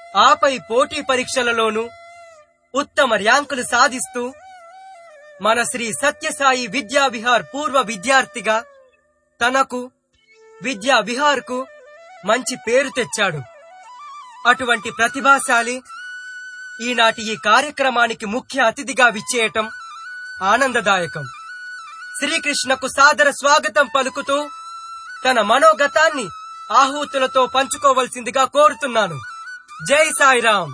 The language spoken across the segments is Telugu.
ఆపై పోటీ పరీక్షలలోనూ ఉత్తమ ర్యాంకులు సాధిస్తూ మన శ్రీ సత్యసాయి విద్యా విహార్ పూర్వ విద్యార్థిగా తనకు విద్యా విహార్కు మంచి పేరు తెచ్చాడు అటువంటి ప్రతిభాశాలి ఈనాటి ఈ కార్యక్రమానికి ముఖ్య అతిథిగా విచ్చేయటం ఆనందదాయకం శ్రీకృష్ణకు సాదర స్వాగతం పలుకుతూ తన మనోగతాన్ని ఆహూతులతో పంచుకోవలసిందిగా కోరుతున్నాను జై సాయిరాం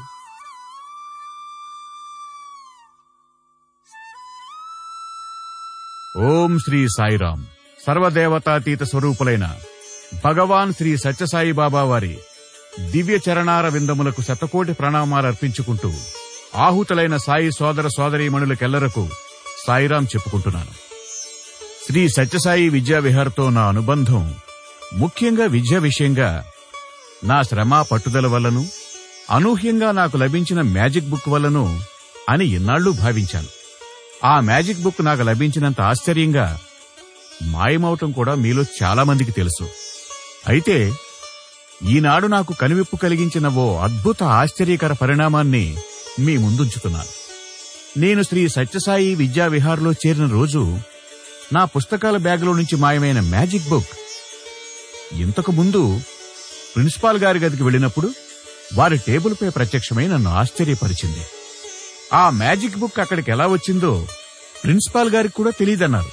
ఓం శ్రీ సాయిరాం సర్వదేవతాతీత స్వరూపులైన భగవాన్ శ్రీ సత్యసాయి బాబా వారి దివ్య చరణార విందములకు శతకోటి ప్రణామాలు అర్పించుకుంటూ ఆహుతులైన సాయి సోదర సోదరీమణులకెల్లరకు సాయిరాం చెప్పుకుంటున్నాను శ్రీ సత్యసాయి విద్యా విహార్తో నా అనుబంధం ముఖ్యంగా విద్య విషయంగా నా శ్రమ పట్టుదల వల్లను అనూహ్యంగా నాకు లభించిన మ్యాజిక్ బుక్ వల్లను అని ఇన్నాళ్లు భావించాను ఆ మ్యాజిక్ బుక్ నాకు లభించినంత ఆశ్చర్యంగా మాయమవటం కూడా మీలో చాలా మందికి తెలుసు అయితే ఈనాడు నాకు కనువిప్పు కలిగించిన ఓ అద్భుత ఆశ్చర్యకర పరిణామాన్ని మీ ముందుంచుతున్నాను నేను శ్రీ సత్యసాయి విద్యా విహార్లో చేరిన రోజు నా పుస్తకాల బ్యాగులో నుంచి మాయమైన మ్యాజిక్ బుక్ ఇంతకు ముందు ప్రిన్సిపాల్ గారి గదికి వెళ్ళినప్పుడు వారి టేబుల్పై ప్రత్యక్షమై నన్ను ఆశ్చర్యపరిచింది ఆ మ్యాజిక్ బుక్ అక్కడికి ఎలా వచ్చిందో ప్రిన్సిపాల్ గారికి కూడా తెలియదన్నారు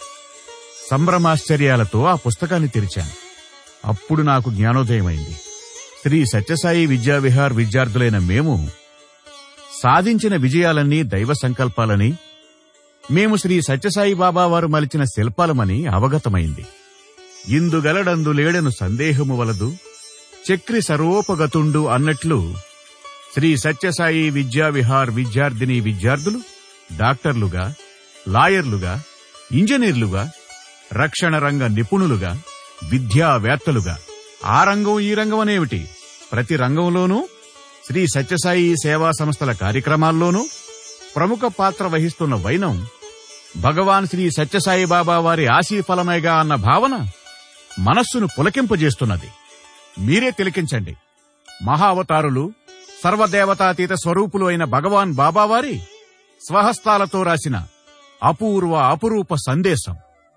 సంభ్రమాశ్చర్యాలతో ఆ పుస్తకాన్ని తెరిచాను అప్పుడు నాకు జ్ఞానోదయమైంది శ్రీ సత్యసాయి విద్యా విహార్ విద్యార్థులైన మేము సాధించిన విజయాలన్నీ దైవ సంకల్పాలని మేము శ్రీ సత్యసాయి బాబా వారు మలిచిన శిల్పాలమని అవగతమైంది ఇందుగలడందు లేడను సందేహము వలదు చక్రి సర్వోపగతుండు అన్నట్లు శ్రీ సత్యసాయి విద్యా విహార్ విద్యార్థిని విద్యార్థులు డాక్టర్లుగా లాయర్లుగా ఇంజనీర్లుగా రక్షణ రంగ నిపుణులుగా విద్యావేత్తలుగా ఆ రంగం ఈ రంగం అనేమిటి ప్రతి రంగంలోనూ శ్రీ సత్యసాయి సేవా సంస్థల కార్యక్రమాల్లోనూ ప్రముఖ పాత్ర వహిస్తున్న వైనం భగవాన్ శ్రీ సత్యసాయి బాబా వారి ఆశీఫలమేగా అన్న భావన మనస్సును పులకింపజేస్తున్నది మీరే తిలకించండి మహావతారులు సర్వదేవతాతీత స్వరూపులు అయిన భగవాన్ బాబావారి స్వహస్తాలతో రాసిన అపూర్వ అపురూప సందేశం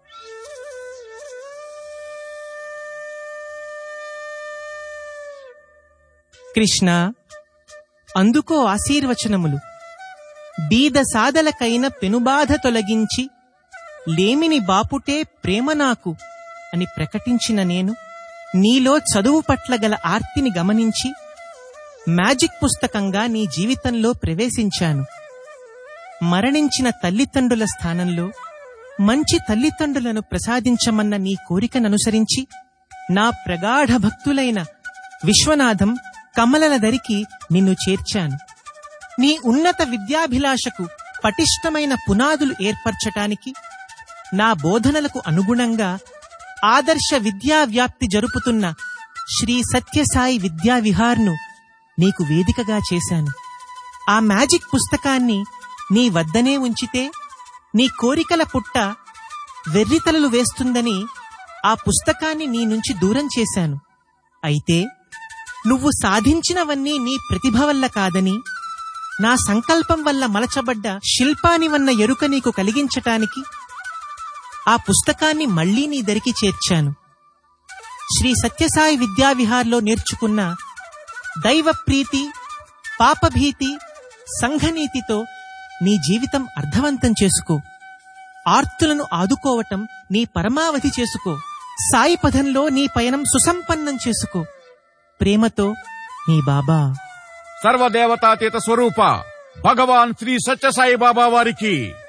కృష్ణ అందుకో ఆశీర్వచనములు బీద సాదలకైన పెనుబాధ తొలగించి లేమిని బాపుటే ప్రేమ నాకు అని ప్రకటించిన నేను నీలో చదువు పట్ల గల ఆర్తిని గమనించి మ్యాజిక్ పుస్తకంగా నీ జీవితంలో ప్రవేశించాను మరణించిన తల్లిదండ్రుల స్థానంలో మంచి తల్లిదండ్రులను ప్రసాదించమన్న నీ కోరికననుసరించి నా ప్రగాఢ భక్తులైన విశ్వనాథం కమలల దరికి నిన్ను చేర్చాను నీ ఉన్నత విద్యాభిలాషకు పటిష్టమైన పునాదులు ఏర్పరచటానికి నా బోధనలకు అనుగుణంగా ఆదర్శ విద్యా వ్యాప్తి జరుపుతున్న శ్రీ సత్యసాయి విద్యా విహార్ను నీకు వేదికగా చేశాను ఆ మ్యాజిక్ పుస్తకాన్ని నీ వద్దనే ఉంచితే నీ కోరికల పుట్ట వెర్రితలలు వేస్తుందని ఆ పుస్తకాన్ని నీ నుంచి దూరం చేశాను అయితే నువ్వు సాధించినవన్నీ నీ ప్రతిభ వల్ల కాదని నా సంకల్పం వల్ల మలచబడ్డ శిల్పానివన్న ఎరుక నీకు కలిగించటానికి ఆ పుస్తకాన్ని మళ్లీ నీ దరికి చేర్చాను శ్రీ సత్యసాయి విద్యావిహార్లో నేర్చుకున్న దైవ ప్రీతి పాపభీతి సంఘనీతితో నీ జీవితం అర్థవంతం చేసుకో ఆర్తులను ఆదుకోవటం నీ పరమావధి చేసుకో సాయి పథంలో నీ పయనం సుసంపన్నం చేసుకో ప్రేమతో నీ బాబా సర్వదేవతాతీత స్వరూప భగవాన్ శ్రీ సత్యసాయి బాబా వారికి